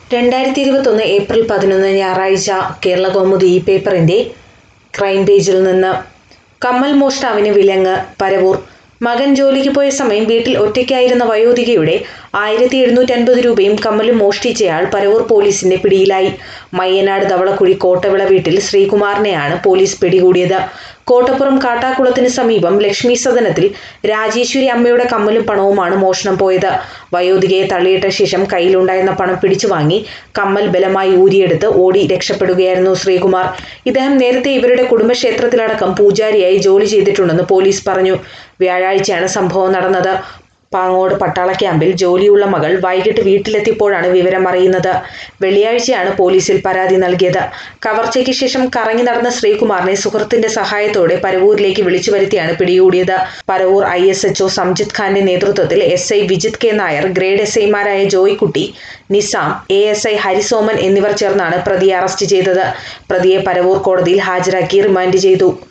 രണ്ടായിരത്തി ഇരുപത്തൊന്ന് ഏപ്രിൽ പതിനൊന്ന് ഞായറാഴ്ച കേരള കൗമുദി ഈ പേപ്പറിന്റെ ക്രൈം പേജിൽ നിന്ന് കമ്മൽ മോഷ്ടാവിന് വിലങ്ങ് പരവൂർ മകൻ ജോലിക്ക് പോയ സമയം വീട്ടിൽ ഒറ്റയ്ക്കായിരുന്ന വയോധികയുടെ ആയിരത്തി എഴുന്നൂറ്റൻപത് രൂപയും കമ്മലും മോഷ്ടിച്ചയാൾ പരവൂർ പോലീസിന്റെ പിടിയിലായി മയ്യനാട് ധവളക്കുഴി കോട്ടവിള വീട്ടിൽ ശ്രീകുമാറിനെയാണ് പോലീസ് പിടികൂടിയത് കോട്ടപ്പുറം കാട്ടാക്കുളത്തിന് സമീപം ലക്ഷ്മി സദനത്തിൽ രാജേശ്വരി അമ്മയുടെ കമ്മലും പണവുമാണ് മോഷണം പോയത് വയോധികയെ തള്ളിയിട്ട ശേഷം കയ്യിലുണ്ടായിരുന്ന പണം പിടിച്ചു വാങ്ങി കമ്മൽ ബലമായി ഊരിയെടുത്ത് ഓടി രക്ഷപ്പെടുകയായിരുന്നു ശ്രീകുമാർ ഇദ്ദേഹം നേരത്തെ ഇവരുടെ കുടുംബക്ഷേത്രത്തിലടക്കം പൂജാരിയായി ജോലി ചെയ്തിട്ടുണ്ടെന്ന് പോലീസ് പറഞ്ഞു വ്യാഴാഴ്ചയാണ് സംഭവം നടന്നത് പാങ്ങോട് പട്ടാള ക്യാമ്പിൽ ജോലിയുള്ള മകൾ വൈകിട്ട് വീട്ടിലെത്തിയപ്പോഴാണ് വിവരം അറിയുന്നത് വെള്ളിയാഴ്ചയാണ് പോലീസിൽ പരാതി നൽകിയത് കവർച്ചയ്ക്ക് ശേഷം കറങ്ങി നടന്ന ശ്രീകുമാറിനെ സുഹൃത്തിന്റെ സഹായത്തോടെ പരവൂരിലേക്ക് വിളിച്ചു വരുത്തിയാണ് പിടികൂടിയത് Paravur I S HO Samjith ഖാന്റെ നേതൃത്വത്തിൽ S I Vijith K Nair grade S ഐമാരായ Joykutty Nizam A S I Harisoman എന്നിവർ ചേർന്നാണ് പ്രതിയെ അറസ്റ്റ് ചെയ്തത് പ്രതിയെ പരവൂർ കോടതിയിൽ ഹാജരാക്കി റിമാൻഡ് ചെയ്തു